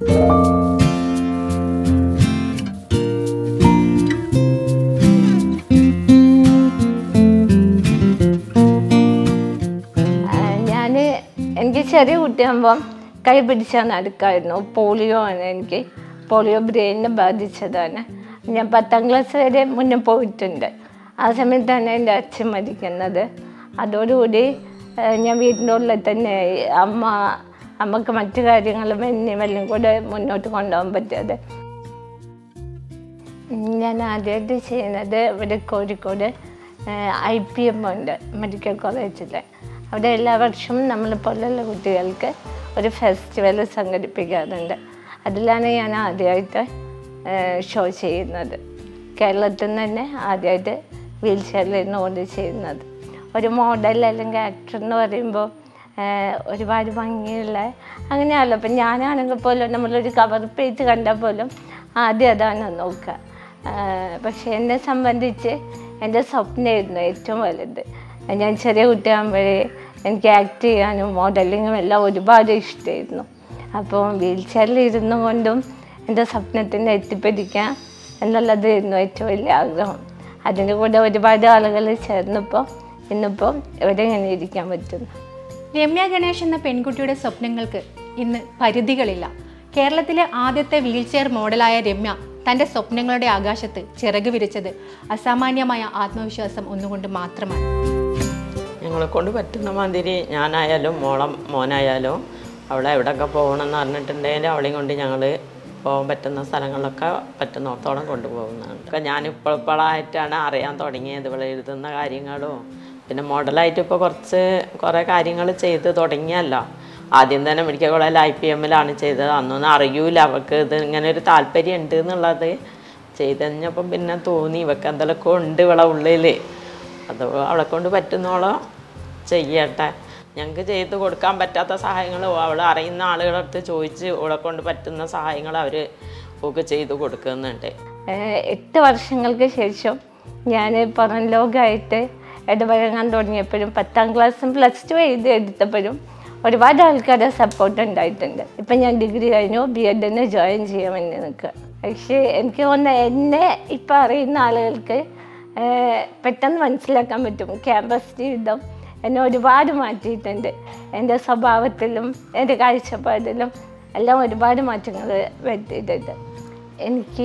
ഞാൻ എനിക്ക് ചെറിയ കുട്ടിയാകുമ്പം കൈ പിടിച്ചാൽ നടക്കായിരുന്നു പോളിയോ ആണ് എനിക്ക് പോളിയോ ബ്രെയിനിനെ ബാധിച്ചതാണ് ഞാൻ പത്താം ക്ലാസ് വരെ മുന്നേ പോയിട്ടുണ്ട് ആ സമയത്താണ് എൻ്റെ അച്ഛൻ മരിക്കുന്നത് അതോടുകൂടി ഏഹ്, ഞാൻ വീടിൻ്റെ ഉള്ളിൽ തന്നെ ആയി. അമ്മ അമ്മക്ക് മറ്റു കാര്യങ്ങളും എന്നെ വല്ലതും കൂടെ മുന്നോട്ട് കൊണ്ടുപോകാൻ പറ്റാതെ ഞാൻ ആദ്യമായിട്ട് ചെയ്യുന്നത് ഇവിടെ കോഴിക്കോട് ഐ പി എം ഉണ്ട് മെഡിക്കൽ കോളേജിൽ അവിടെ എല്ലാ വർഷവും നമ്മൾ പോലുള്ള കുട്ടികൾക്ക് ഒരു ഫെസ്റ്റിവൽ സംഘടിപ്പിക്കാറുണ്ട് അതിലാണ് ഞാൻ ആദ്യമായിട്ട് ഷോ ചെയ്യുന്നത് കേരളത്തിൽ നിന്ന് തന്നെ ആദ്യമായിട്ട് വീൽ ചെയറിൽ ഇരുന്ന് കൊണ്ട് ചെയ്യുന്നത് ഒരു മോഡൽ അല്ലെങ്കിൽ ആക്ടർ എന്ന് പറയുമ്പോൾ ഏഹ് ഒരുപാട് ഭംഗിയുള്ള അങ്ങനെയല്ല ഇപ്പം ഞാനാണെങ്കിൽ പോലും നമ്മളൊരു കവർ പേജ് കണ്ടാൽ പോലും ആദ്യം അതാണ് നോക്കുക ഏഹ് പക്ഷേ എന്നെ സംബന്ധിച്ച് എൻ്റെ സ്വപ്നമായിരുന്നു ഏറ്റവും വലുത് ഞാൻ ചെറിയ കുട്ടിയാകുമ്പോഴേ എനിക്ക് ആക്ട് ചെയ്യാനും മോഡലിങ്ങും എല്ലാം ഒരുപാട് ഇഷ്ടമായിരുന്നു അപ്പോൾ വീൽ ചെയറിൽ ഇരുന്നു കൊണ്ടും എൻ്റെ സ്വപ്നത്തിന് എത്തിപ്പിടിക്കാൻ എന്നുള്ളതായിരുന്നു ഏറ്റവും വലിയ ആഗ്രഹം അതിൻ്റെ കൂടെ ഒരുപാട് ആളുകൾ ചേർന്നപ്പോൾ ഇന്നിപ്പോൾ ഇവിടെ ഇങ്ങനെ ഇരിക്കാൻ പറ്റുന്നു രമ്യ ഗണേഷ് എന്ന പെൺകുട്ടിയുടെ സ്വപ്നങ്ങൾക്ക് ഇന്ന് പരിധികളില്ല കേരളത്തിലെ ആദ്യത്തെ വീൽചെയർ മോഡലായ രമ്യ തൻ്റെ സ്വപ്നങ്ങളുടെ ആകാശത്ത് ചിറക് വിരിച്ചത് അസാമാന്യമായ ആത്മവിശ്വാസം ഒന്നുകൊണ്ട് മാത്രമാണ് ഞങ്ങളെ കൊണ്ട് പറ്റുന്ന മാതിരി ഞാനായാലും മോളം മോനായാലും അവളെ എവിടെയൊക്കെ പോകണമെന്ന് പറഞ്ഞിട്ടുണ്ടെങ്കിൽ അവളെയും കൊണ്ട് ഞങ്ങൾ പോകാൻ പറ്റുന്ന സ്ഥലങ്ങളിലൊക്കെ പറ്റുന്നിടത്തോളം കൊണ്ടുപോകുന്നുണ്ട് ഒക്കെ ഞാനിപ്പോൾ ഇപ്പോഴായിട്ടാണ് അറിയാൻ തുടങ്ങിയത് ഇവിടെ എഴുതുന്ന കാര്യങ്ങളും പിന്നെ മോഡലായിട്ട് ഇപ്പോൾ കുറച്ച് കുറേ കാര്യങ്ങൾ ചെയ്ത് തുടങ്ങിയല്ലോ ആദ്യം തന്നെ മെഡിക്കൽ കോളേജിൽ ഐ പി എമ്മിലാണ് ചെയ്തത് അന്നൊന്നും അറിയൂല അവൾക്ക് ഇത് ഇങ്ങനെ ഒരു താല്പര്യം ഉണ്ട് എന്നുള്ളത് ചെയ്ത് കഴിഞ്ഞപ്പം പിന്നെ തോന്നി ഇവക്ക് എന്തെങ്കിലുമൊക്കെ ഉണ്ട് ഇവളെ ഉള്ളിൽ അത് അവളെ കൊണ്ട് പറ്റുന്നോളം ചെയ്യട്ടെ ഞങ്ങൾക്ക് ചെയ്ത് കൊടുക്കാൻ പറ്റാത്ത സഹായങ്ങൾ അവൾ അറിയുന്ന ആളുകളുടെ അടുത്ത് ചോദിച്ച് അവളെ കൊണ്ട് പറ്റുന്ന സഹായങ്ങൾ അവർ ഒക്കെ ചെയ്ത് കൊടുക്കുന്നുണ്ട് ഏഹ് എട്ട് വർഷങ്ങൾക്ക് ശേഷം ഞാൻ പുറം ലോകമായിട്ട് ഇടപഴകാൻ തുടങ്ങിയപ്പോഴും പത്താം ക്ലാസ്സും പ്ലസ് ടു എഴുതി എടുത്തപ്പോഴും ഒരുപാട് ആൾക്കാരുടെ സപ്പോർട്ട് ഉണ്ടായിട്ടുണ്ട് ഇപ്പം ഞാൻ ഡിഗ്രി കഴിഞ്ഞു ബി എഡിന് ജോയിൻ ചെയ്യാൻ വേണ്ടി നിൽക്കുക പക്ഷേ എനിക്ക് തോന്നുന്നത് എന്നെ ഇപ്പം അറിയുന്ന ആളുകൾക്ക് ഏഹ് പെട്ടെന്ന് മനസ്സിലാക്കാൻ പറ്റും ക്യാമ്പസ് ജീവിതം എന്നെ ഒരുപാട് മാറ്റിയിട്ടുണ്ട് എൻ്റെ സ്വഭാവത്തിലും എൻ്റെ കാഴ്ചപ്പാടിലും എല്ലാം ഒരുപാട് മാറ്റങ്ങൾ വരുത്തിയിട്ടുണ്ട് എനിക്ക്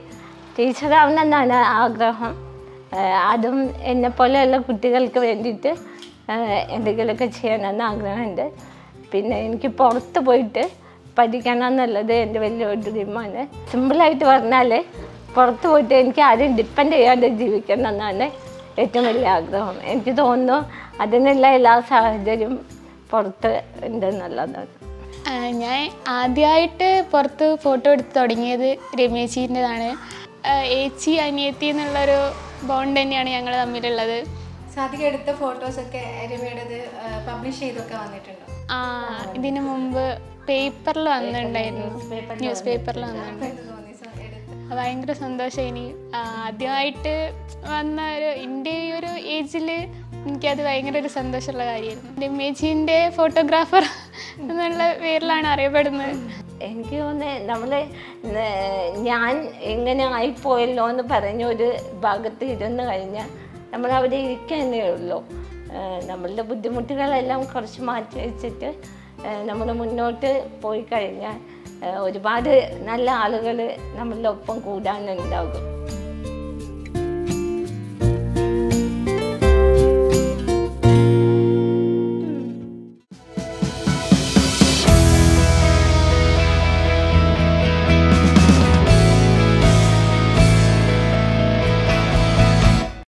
ടീച്ചറാവണമെന്നാണ് ആഗ്രഹം ആഹ് അതും എന്നെ പോലെയുള്ള കുട്ടികൾക്ക് വേണ്ടിയിട്ട് ആഹ് എന്തെങ്കിലുമൊക്കെ ചെയ്യണമെന്ന് ആഗ്രഹമുണ്ട് പിന്നെ എനിക്ക് പുറത്ത് പോയിട്ട് പഠിക്കണം എന്നുള്ളത് എൻ്റെ വലിയൊരു ഡ്രീമാണ് സിമ്പിളായിട്ട് പറഞ്ഞാൽ പുറത്ത് പോയിട്ട് എനിക്ക് ആരും ഡിപ്പെൻഡ് ചെയ്യാതെ ജീവിക്കണം എന്നാണ് ഏറ്റവും വലിയ ആഗ്രഹം എനിക്ക് തോന്നുന്നു അതിനുള്ള എല്ലാ സാഹചര്യവും പുറത്ത് ഉണ്ടെന്നുള്ളതാണ് ആ, ഞാൻ ആദ്യമായിട്ട് പുറത്ത് ഫോട്ടോ എടുത്ത് തുടങ്ങിയത് രമേശീൻ്റെതാണ് ഏച്ചി അനിയത്തി എന്നുള്ളൊരു ബോണ്ട് തന്നെയാണ് ഞങ്ങൾ തമ്മിലുള്ളത് സാധിക എടുത്ത ഫോട്ടോസൊക്കെ രമ്യയുടേത് പബ്ലിഷ് ചെയ്തൊക്കെ വന്നിട്ടുണ്ടോ ആ ഇതിനു മുമ്പ് പേപ്പറിൽ വന്നിട്ടുണ്ടായിരുന്നു ന്യൂസ് പേപ്പറിൽ വന്നിട്ടുണ്ട് ഭയങ്കര സന്തോഷമായി ആദ്യമായിട്ട് വന്ന ഒരു എൻ്റെ ഈ ഒരു ഏജിൽ എനിക്കത് ഭയങ്കര ഒരു സന്തോഷമുള്ള കാര്യമായിരുന്നു രമേശീൻ്റെ ഫോട്ടോഗ്രാഫർ എന്നുള്ള പേരിലാണ് അറിയപ്പെടുന്നത് എനിക്ക് തോന്നുന്നത് നമ്മൾ ഞാൻ എങ്ങനെ ആയിപ്പോയല്ലോ എന്ന് പറഞ്ഞ ഒരു ഭാഗത്ത് ഇരുന്ന് കഴിഞ്ഞാൽ നമ്മൾ അവിടെ ഇരിക്കുന്നേ ഉള്ളൂ ഏഹ് നമ്മളുടെ ബുദ്ധിമുട്ടുകളെല്ലാം കുറച്ച് മാറ്റി വെച്ചിട്ട് നമ്മൾ മുന്നോട്ട് പോയി കഴിഞ്ഞാൽ ഏഹ് ഒരുപാട് നല്ല ആളുകൾ നമ്മളുടെ ഒപ്പം കൂടാനുണ്ടാകും